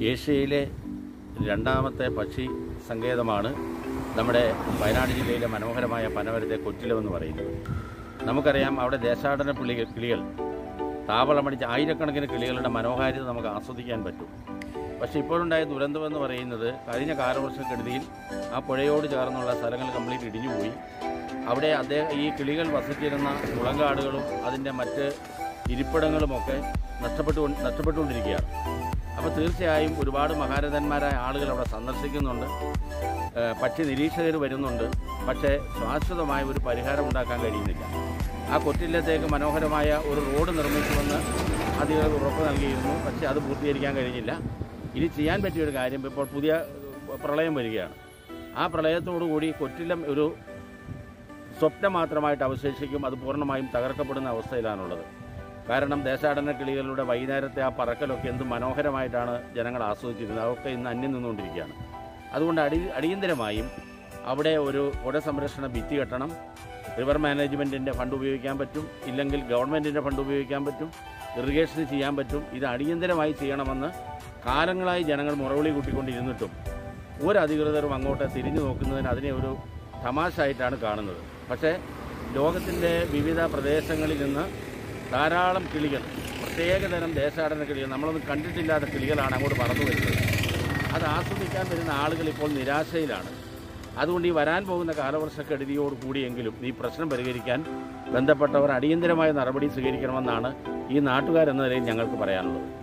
ഏഷ്യയിലെ രണ്ടാമത്തെ പക്ഷി സങ്കേതമാണ് നമ്മുടെ വയനാട് ജില്ലയിലെ മനോഹരമായ പനമരത്തെ കൊറ്റിലമെന്ന് പറയുന്നത് നമുക്കറിയാം അവിടെ ദേശാടന കിളികൾ കിളികൾ താവളമടിച്ച ആയിരക്കണക്കിന് കിളികളുടെ മനോഹാരിത നമുക്ക് ആസ്വദിക്കാൻ പറ്റും പക്ഷേ ഇപ്പോഴുണ്ടായ ദുരന്തമെന്ന് പറയുന്നത് കഴിഞ്ഞ കാലവർഷക്കെടുതിയിൽ ആ പുഴയോട് ചേർന്നുള്ള സ്ഥലങ്ങൾ കംപ്ലീറ്റ് ഇടിഞ്ഞുപോയി അവിടെ അദ്ദേഹം ഈ കിളികൾ വസിച്ചിരുന്ന മുളങ്കാടുകളും അതിൻ്റെ മറ്റ് ഇരിപ്പിടങ്ങളുമൊക്കെ നഷ്ടപ്പെട്ടു നഷ്ടപ്പെട്ടുകൊണ്ടിരിക്കുകയാണ് അപ്പോൾ തീർച്ചയായും ഒരുപാട് മഹാരഥന്മാരായ ആളുകൾ അവിടെ സന്ദർശിക്കുന്നുണ്ട് ഏഹ് പക്ഷി നിരീക്ഷകർ വരുന്നുണ്ട് പക്ഷേ ശാശ്വതമായ ഒരു പരിഹാരം ഉണ്ടാക്കാൻ കഴിയുന്നില്ല ആ കൊറ്റില്ലത്തേക്ക് മനോഹരമായ ഒരു റോഡ് നിർമ്മിക്കുമെന്ന് അധികൃതർ ഉറപ്പ് നൽകിയിരുന്നു പക്ഷേ അത് പൂർത്തീകരിക്കാൻ കഴിഞ്ഞില്ല ഇനി ചെയ്യാൻ പറ്റിയ ഒരു കാര്യം ഇപ്പോൾ പുതിയ പ്രളയം വരികയാണ് ആ പ്രളയത്തോടുകൂടി കൊറ്റില്ലം ഒരു സ്വപ്നം മാത്രമായിട്ട് അവശേഷിക്കും അത് പൂർണ്ണമായും തകർക്കപ്പെടുന്ന അവസ്ഥയിലാണുള്ളത് കാരണം ദേശാടന കിളികളുടെ വൈകുന്നേരത്തെ ആ പറക്കലൊക്കെ എന്ത് മനോഹരമായിട്ടാണ് ജനങ്ങൾ ആസ്വദിച്ചിരുന്നത് അതൊക്കെ ഇന്ന് അന്യം നിന്നുകൊണ്ടിരിക്കുകയാണ് അതുകൊണ്ട് അടി അടിയന്തരമായും അവിടെ ഒരു പുഴ സംരക്ഷണ ഭിത്തി കെട്ടണം റിവർ മാനേജ്മെൻറ്റിൻ്റെ ഫണ്ട് ഉപയോഗിക്കാൻ പറ്റും ഇല്ലെങ്കിൽ ഗവൺമെൻറ്റിൻ്റെ ഫണ്ട് ഉപയോഗിക്കാൻ പറ്റും ഇറിഗേഷൻ ചെയ്യാൻ പറ്റും ഇത് അടിയന്തരമായി ചെയ്യണമെന്ന് കാലങ്ങളായി ജനങ്ങൾ മുറവിളി കൂട്ടിക്കൊണ്ടിരുന്നിട്ടും ഒരു അധികൃതരും അങ്ങോട്ട് തിരിഞ്ഞു നോക്കുന്നതിന് അതിനെ ഒരു തമാശ ആയിട്ടാണ് കാണുന്നത് പക്ഷേ ലോകത്തിൻ്റെ വിവിധ പ്രദേശങ്ങളിൽ നിന്ന് ധാരാളം കിളികൾ പ്രത്യേകതരം ദേശാടന കിളികൾ നമ്മളൊന്നും കണ്ടിട്ടില്ലാത്ത കിളികളാണ് അങ്ങോട്ട് പറന്നു വരുന്നത് അത് ആസ്വദിക്കാൻ വരുന്ന ആളുകൾ ഇപ്പോൾ നിരാശയിലാണ് അതുകൊണ്ട് ഈ വരാൻ പോകുന്ന കാലവർഷക്കെടുതിയോട് കൂടിയെങ്കിലും ഈ പ്രശ്നം പരിഹരിക്കാൻ ബന്ധപ്പെട്ടവർ അടിയന്തരമായ നടപടി സ്വീകരിക്കണമെന്നാണ് ഈ നാട്ടുകാരെന്ന നിലയിൽ ഞങ്ങൾക്ക് പറയാനുള്ളത്